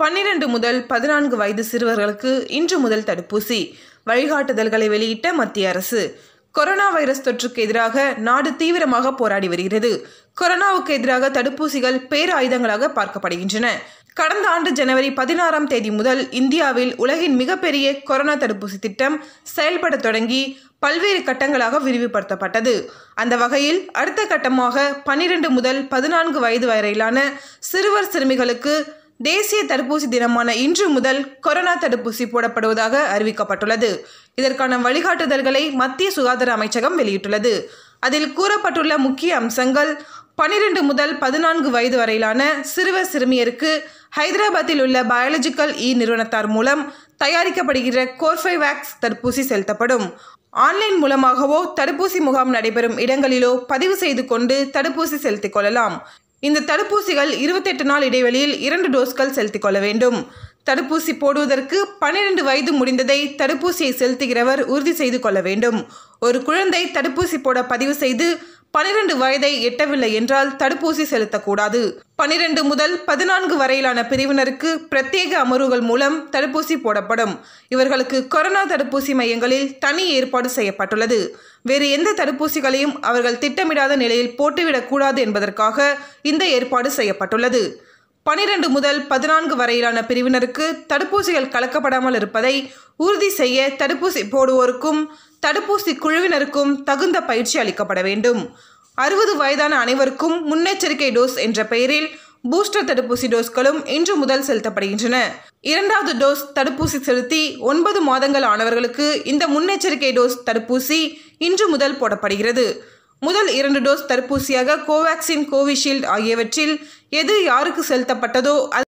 பன்னிரண்டு முதல் பதினான்கு வயது சிறுவர்களுக்கு இன்று முதல் தடுப்பூசி வழிகாட்டுதல்களை வெளியிட்ட மத்திய அரசு கொரோனா வைரஸ் தொற்றுக்கு எதிராக நாடு தீவிரமாக போராடி வருகிறது கொரோனாவுக்கு எதிராக தடுப்பூசிகள் பேராயுதங்களாக பார்க்கப்படுகின்றன கடந்த ஆண்டு ஜனவரி பதினாறாம் தேதி முதல் இந்தியாவில் உலகின் மிகப்பெரிய கொரோனா தடுப்பூசி திட்டம் செயல்பட தொடங்கி பல்வேறு கட்டங்களாக விரிவுபடுத்தப்பட்டது அந்த வகையில் அடுத்த கட்டமாக பன்னிரண்டு முதல் பதினான்கு வயது வரையிலான சிறுவர் சிறுமிகளுக்கு தேசிய தடுப்பூசி தினமான இன்று முதல் கொரோனா தடுப்பூசி போடப்படுவதாக அறிவிக்கப்பட்டுள்ளது இதற்கான வழிகாட்டுதல்களை மத்திய சுகாதார அமைச்சகம் வெளியிட்டுள்ளது அதில் கூறப்பட்டுள்ள முக்கிய அம்சங்கள் பனிரெண்டு முதல் பதினான்கு வயது வரையிலான சிறுவர் சிறுமியருக்கு ஹைதராபாத்தில் உள்ள பயாலஜிக்கல் இ நிறுவனத்தார் மூலம் தயாரிக்கப்படுகிற கோர்ஃபைவேக்ஸ் தடுப்பூசி செலுத்தப்படும் ஆன்லைன் மூலமாகவோ தடுப்பூசி முகாம் நடைபெறும் இடங்களிலோ பதிவு செய்து கொண்டு தடுப்பூசி செலுத்திக் கொள்ளலாம் இந்த தடுப்பூசிகள் இருபத்தெட்டு நாள் இடைவெளியில் இரண்டு டோஸ்கள் செலுத்திக் கொள்ள வேண்டும் தடுப்பூசி போடுவதற்கு பன்னிரண்டு வயது முடிந்ததை தடுப்பூசியை செலுத்துகிறவர் உறுதி செய்து கொள்ள வேண்டும் ஒரு குழந்தை தடுப்பூசி போட பதிவு செய்து பனிரெண்டு வயதை எட்டவில்லை என்றால் தடுப்பூசி செலுத்தக்கூடாது பனிரெண்டு முதல் பதினான்கு வரையிலான பிரிவினருக்கு பிரத்யேக அமர்வுகள் மூலம் தடுப்பூசி போடப்படும் இவர்களுக்கு கொரோனா தடுப்பூசி மையங்களில் தனி ஏற்பாடு செய்யப்பட்டுள்ளது வேறு எந்த தடுப்பூசிகளையும் அவர்கள் திட்டமிடாத நிலையில் போட்டுவிடக்கூடாது என்பதற்காக இந்த ஏற்பாடு செய்யப்பட்டுள்ளது பனிரெண்டு முதல் பதினான்கு வரையிலான பிரிவினருக்கு தடுப்பூசிகள் கலக்கப்படாமல் இருப்பதை உறுதி செய்ய தடுப்பூசி போடுவோருக்கும் தடுப்பூசி குழுவினருக்கும் தகுந்த பயிற்சி அளிக்கப்பட வேண்டும் அறுபது வயதான அனைவருக்கும் முன்னெச்சரிக்கை டோஸ் என்ற பெயரில் பூஸ்டர் தடுப்பூசி டோஸ்களும் இன்று முதல் செலுத்தப்படுகின்றன இரண்டாவது டோஸ் தடுப்பூசி செலுத்தி ஒன்பது மாதங்கள் ஆனவர்களுக்கு இந்த முன்னெச்சரிக்கை டோஸ் தடுப்பூசி இன்று முதல் போடப்படுகிறது முதல் இரண்டு டோஸ் தடுப்பூசியாக கோவேக்சின் கோவிஷீல்டு ஆகியவற்றில் எது யாருக்கு செலுத்தப்பட்டதோ